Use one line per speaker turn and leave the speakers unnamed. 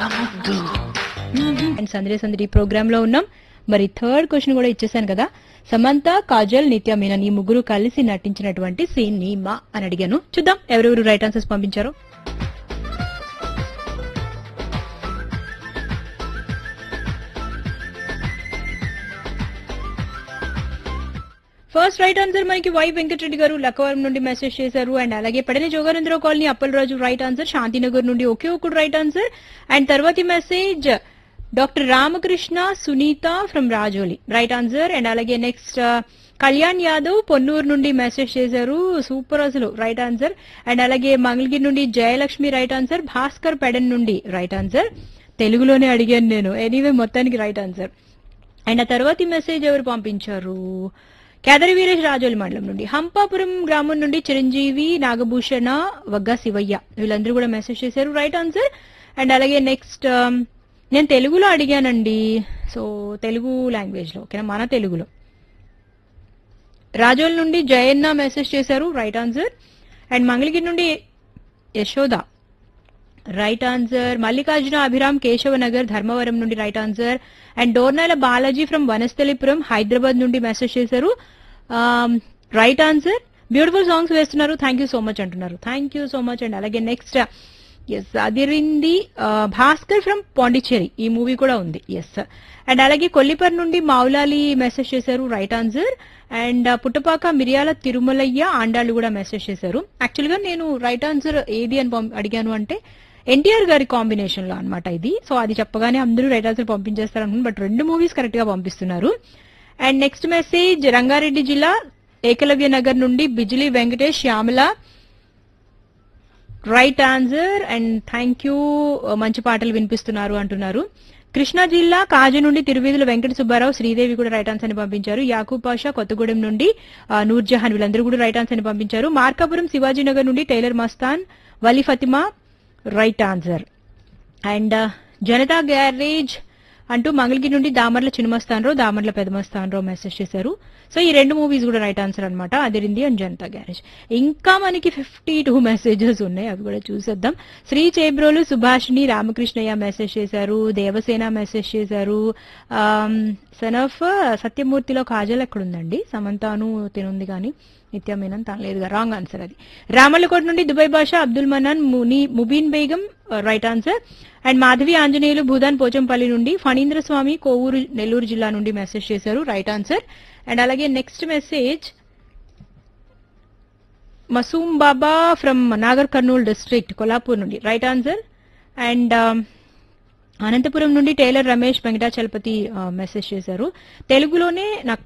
and సందడి సందడి programme లో ఉన్నాం మరి థర్డ్ క్వశ్చన్ కూడా ఇచ్చేసాను కదా సమంత కాజల్ నిత్య మీనన్ ఈ ముగ్గురు కలిసి నటించినటువంటి సీన్ నీమా అని అడిగాను చూద్దాం ఎవరెవరు రైట్ ఆన్సర్స్ పంపించారో ఫస్ట్ రైట్ ఆన్సర్ మనకి వై వెంకటరెడ్డి గారు లక్కవరం నుండి మెసేజ్ చేశారు అండ్ అలాగే పడిన Joganandarao colony Appalaraju right answer Shantinagar నుండి ఒకే ఒకటి రైట్ ఆన్సర్ అండ్ తర్వాతి message doctor Ramakrishna Sunitha from Rajoli right answer and అలాగే నెక్స్ట్ కళ్యాణ్ యాదవ్ పొన్నూరు నుండి మెసేజ్ చేశారు సూపర్ అసలు రైట్ ఆన్సర్ అండ్ అలాగే మంగళగిరి నుండి జయలక్ష్మి రైట్ ఆన్సర్ భాస్కర్ పెడన్ నుండి రైట్ ఆన్సర్ తెలుగులోనే అడిగాను నేను ఎనీవే మొత్తానికి రైట్ ఆన్సర్ అండ్ ఆ తర్వాతి మెసేజ్ ఎవరు పంపించారు కేదరి వీరేష్ రాజోలి మండలం నుండి హంపాపురం గ్రామం నుండి చిరంజీవి నాగభూషణ వగ్గా శివయ్య వీళ్ళందరూ కూడా మెసేజ్ చేశారు రైట్ ఆన్సర్ అండ్ అలాగే నెక్స్ట్ నేను తెలుగులో అడిగానండి సో తెలుగు లాంగ్వేజ్ లో ఓకేనా మన తెలుగులో రాజోల్ నుండి జయన్న మెసేజ్ చేశారు రైట్ ఆన్సర్ అండ్ మంగళగిరి నుండి యశోద రైట్ ఆన్సర్ మల్లికార్జున అభిరామ్ కేశవనగర్ ధర్మవరం నుండి right answer and Dornala Balaji from Vanasthalipuram Hyderabad నుండి మెసేజ్ చేశారు రైట్ ఆన్సర్ బ్యూటిఫుల్ సాంగ్స్ వేస్తున్నారు థ్యాంక్ యూ సో మచ్ అంటున్నారు thank you so much and అలాగే నెక్స్ట్ ఎస్ అదిరింది భాస్కర్ ఫ్రమ్ పాండిచ్చేరి ఈ మూవీ కూడా ఉంది ఎస్ అండ్ అలాగే కొల్లిపర్ నుండి మౌలాలి మెసేజ్ చేశారు right answer and Puttapaka Miriyala Tirumalaiah ఆండాళ్ళు కూడా మెసేజ్ చేశారు యాక్చువల్ గా నేను రైట్ ఆన్సర్ ఏది అని పంప- అడిగాను అంటే ఎన్టీఆర్ గారి కాంబినేషన్ లో అనమాట ఇది సో అది చెప్పగానే అందరూ రైట్ ఆన్సర్ పంపించేస్తారు అనుకున్నాను బట్ రెండు మూవీస్ కరెక్ట్ గా పంపిస్తున్నారు అండ్ నెక్స్ట్ మెసేజ్ రంగారెడ్డి జిల్లా ఏకలవ్య నగర్ నుండి Bijili Venkatesh Shyamala right answer and thank you మంచి పాటలు వినిపిస్తున్నారు అంటున్నారు కృష్ణా జిల్లా కాజు నుండి తిరువీధుల వెంకట సుబ్బారావు శ్రీదేవి కూడా రైట్ ఆన్సర్ ని పంపించారు యాకూబ్ పాషా కొత్తగూడెం నుండి ఆ, నూర్జహాన్ వీళ్ళందరూ కూడా రైట్ ఆన్సర్ ని పంపించారు మార్కాపురం శివాజీనగర్ నుండి tailor Mastan Vali Fatima right answer and Janatha Garage అంటూ మంగళగిరి నుండి దామర్ల చిన్నమస్తానరావు దామర్ల పెదమస్తానరావు మెసేజ్ చేశారు సో ఈ రెండు మూవీస్ కూడా రైట్ ఆన్సర్ అనమాట అదిరింది అండ్ జనతా గ్యారేజ్ ఇంకా మనకి ఫిఫ్టీ టూ మెసేజెస్ ఉన్నాయి అవి కూడా చూసేద్దాం శ్రీ చేబ్రోలు సుభాషిణి రామకృష్ణయ్య మెసేజ్ చేశారు దేవసేన మెసేజ్ చేశారు సన్ ఆఫ్ సత్యమూర్తిలో కాజల్ ఎక్కడుందండి సమంతాను తినుంది కానీ నిత్య మీనన్ తన లేదుగా రాంగ్ ఆన్సర్ అది రామల్లకోట నుండి దుబాయ్ భాష Abdul Mannan Muni Mubeen Begum right answer and Madhavi Anjaneyulu Bhoodan Pochampally నుండి ఫణీంద్ర స్వామి కోవూరు నెల్లూరు జిల్లా నుండి మెసేజ్ చేశారు రైట్ ఆన్సర్ అండ్ అలాగే next message Masoom Baba from Nagar Kurnool district Kollapur నుండి రైట్ ఆన్సర్ అండ్ అనంతపురం నుండి టైలర్ రమేష్ వెంకటాచలపతి మెసేజ్ చేశారు తెలుగులోనే నాకు